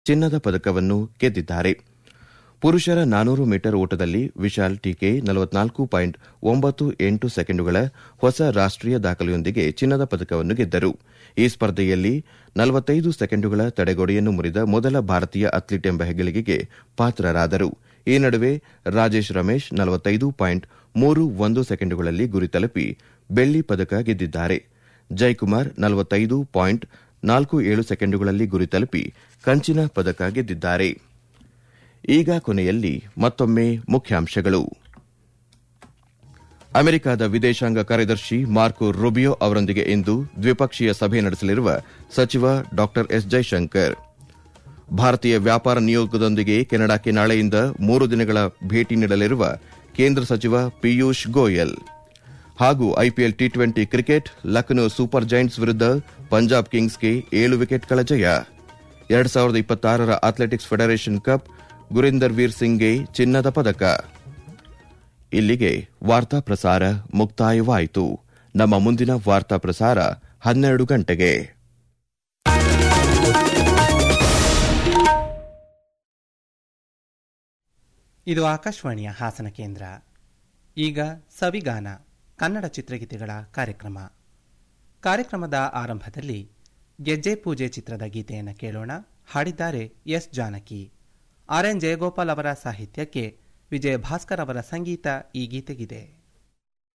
ಚಿನ್ನದ ಪದಕವನ್ನು ಗೆದ್ದಿದ್ದಾರೆ ಪುರುಷರ ನಾನೂರು ಮೀಟರ್ ಓಟದಲ್ಲಿ ವಿಶಾಲ್ ಟೀಕೆ ನಲವತ್ನಾಲ್ಕು ಪಾಯಿಂಟ್ ಒಂಬತ್ತು ಎಂಟು ಸೆಕೆಂಡುಗಳ ಹೊಸ ರಾಷ್ಟೀಯ ದಾಖಲೆಯೊಂದಿಗೆ ಚಿನ್ನದ ಪದಕವನ್ನು ಗೆದ್ದರು ಈ ಸ್ಪರ್ಧೆಯಲ್ಲಿ ನಲವತ್ತೈದು ಸೆಕೆಂಡುಗಳ ತಡೆಗೋಡೆಯನ್ನು ಮುರಿದ ಮೊದಲ ಭಾರತೀಯ ಅಥ್ಲೀಟ್ ಎಂಬ ಹೆಗ್ಗಳಿಕೆಗೆ ಪಾತ್ರರಾದರು ಈ ನಡುವೆ ರಾಜೇಶ್ ರಮೇಶ್ ನಲವತ್ತೈದು ಪಾಯಿಂಟ್ ಮೂರು ಒಂದು ಸೆಕೆಂಡುಗಳಲ್ಲಿ ಗುರಿ ತಲುಪಿ ಬೆಳ್ಳಿ ಪದಕ ಗೆದ್ದಿದ್ದಾರೆ ಜೈಕುಮಾರ್ ನಲವತ್ತೈದು ಪಾಯಿಂಟ್ ನಾಲ್ಕು ಏಳು ಸೆಕೆಂಡುಗಳಲ್ಲಿ ಗುರಿ ತಲುಪಿ ಕಂಚಿನ ಪದಕ ಗೆದ್ದಿದ್ದಾರೆ ಈಗ ಕೊನೆಯಲ್ಲಿ ಮತ್ತೊಮ್ಮೆ ಮುಖ್ಯಾಂಶಗಳು ಅಮೆರಿಕದ ವಿದೇಶಾಂಗ ಕಾರ್ಯದರ್ಶಿ ಮಾರ್ಕೊ ರುಬಿಯೋ ಅವರೊಂದಿಗೆ ಇಂದು ದ್ವಿಪಕ್ಷೀಯ ಸಭೆ ನಡೆಸಲಿರುವ ಸಚಿವ ಡಾ ಎಸ್ ಜೈಶಂಕರ್ ಭಾರತೀಯ ವ್ಯಾಪಾರ ನಿಯೋಗದೊಂದಿಗೆ ಕೆನಡಾಕ್ಕೆ ನಾಳೆಯಿಂದ ಮೂರು ದಿನಗಳ ಭೇಟಿ ನೀಡಲಿರುವ ಕೇಂದ್ರ ಸಚಿವ ಪಿಯೂಷ್ ಗೋಯಲ್ ಹಾಗೂ IPL T twenty cricket Lucknow super giants ವಿರುದ್ಧ ಪಂಜಾಬ್ ಕಿಂಗ್ಸ್ಗೆ ಏಳು ವಿಕೆಟ್ಗಳ ಜಯ ಎರಡು ಸಾವಿರದ ಇಪ್ಪತ್ತಾರರ athletics federation cup Gurinder Veer ಸಿಂಗ್ಗೆ ಚಿನ್ನದ ಪದಕ ಇಲ್ಲಿಗೆ ವಾರ್ತಾ ಪ್ರಸಾರ ಮುಕ್ತಾಯವಾಯಿತು ನಮ್ಮ ಮುಂದಿನ ವಾರ್ತಾ ಪ್ರಸಾರ ಹನ್ನೆರಡು ಗಂಟೆಗೆ ಇದು ಆಕಾಶವಾಣಿಯ ಹಾಸನ ಕೇಂದ್ರ ಈಗ ಸವಿಗಾನ ಕನ್ನಡ ಚಿತ್ರಗೀತೆಗಳ ಕಾರ್ಯಕ್ರಮ ಕಾರ್ಯಕ್ರಮದ ಆರಂಭದಲ್ಲಿ ಗೆಜ್ಜೆ ಪೂಜೆ ಚಿತ್ರದ ಗೀತೆಯನ್ನು ಕೇಳೋಣ ಹಾಡಿದ್ದಾರೆ S Janaki R N Jayagopal ಅವರ ಸಾಹಿತ್ಯಕ್ಕೆ ವಿಜಯ ಭಾಸ್ಕರ್ ಅವರ ಸಂಗೀತ ಈ ಗೀತೆಗಿದೆ